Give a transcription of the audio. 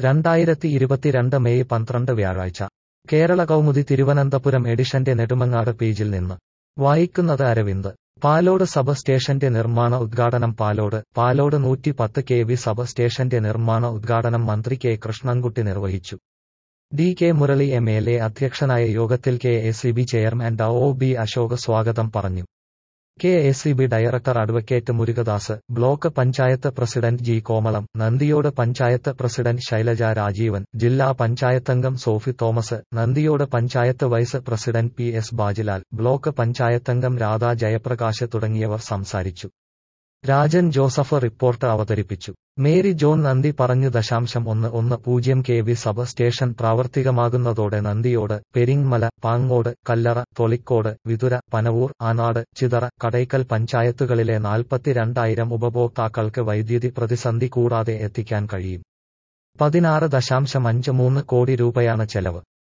രണ്ടായിരത്തി ഇരുപത്തിരണ്ട് മെയ് പന്ത്രണ്ട് വ്യാഴാഴ്ച കേരള കൗമുദി തിരുവനന്തപുരം എഡിഷന്റെ നെടുമങ്ങാട് പേജിൽ നിന്ന് വായിക്കുന്നത് അരവിന്ദ് പാലോട് സബ് സ്റ്റേഷന്റെ നിർമ്മാണ ഉദ്ഘാടനം പാലോട് പാലോട് നൂറ്റി പത്ത് കെ വി സബ് സ്റ്റേഷന്റെ നിർമ്മാണ ഉദ്ഘാടനം മന്ത്രി കെ കൃഷ്ണൻകുട്ടി നിർവഹിച്ചു D K Murali M L A അധ്യക്ഷനായ യോഗത്തിൽ K A C B chairman ഡ ഒ ബി അശോക് സ്വാഗതം പറഞ്ഞു K A C B director advocate Murugadas block panchayat president G Komalam Nandiyode panchayat president Shailaja Rajeevan ജില്ലാ പഞ്ചായത്തംഗം Sofi Thomas Nandiyode panchayat vice president P S Bajilal block പഞ്ചായത്തംഗം രാധാ ജയപ്രകാശ് തുടങ്ങിയവർ സംസാരിച്ചു രാജൻ ജോസഫ് റിപ്പോർട്ട് അവതരിപ്പിച്ചു മേരി ജോൺ നന്ദി പറഞ്ഞു ദശാംശം ഒന്ന് ഒന്ന് പൂജ്യം കെ വി സബ് സ്റ്റേഷൻ പ്രാവർത്തികമാകുന്നതോടെ നന്ദിയോട് പെരിങ്മല പാങ്ങോട് കല്ലറ തൊളിക്കോട് വിതുര പനവൂർ ആനാട് ചിതറ കടയ്ക്കൽ പഞ്ചായത്തുകളിലെ നാൽപ്പത്തിരണ്ടായിരം ഉപഭോക്താക്കൾക്ക് വൈദ്യുതി പ്രതിസന്ധി കൂടാതെ എത്തിക്കാൻ കഴിയും പതിനാറ് ദശാംശം അഞ്ച് മൂന്ന് കോടി രൂപയാണ് ചെലവ്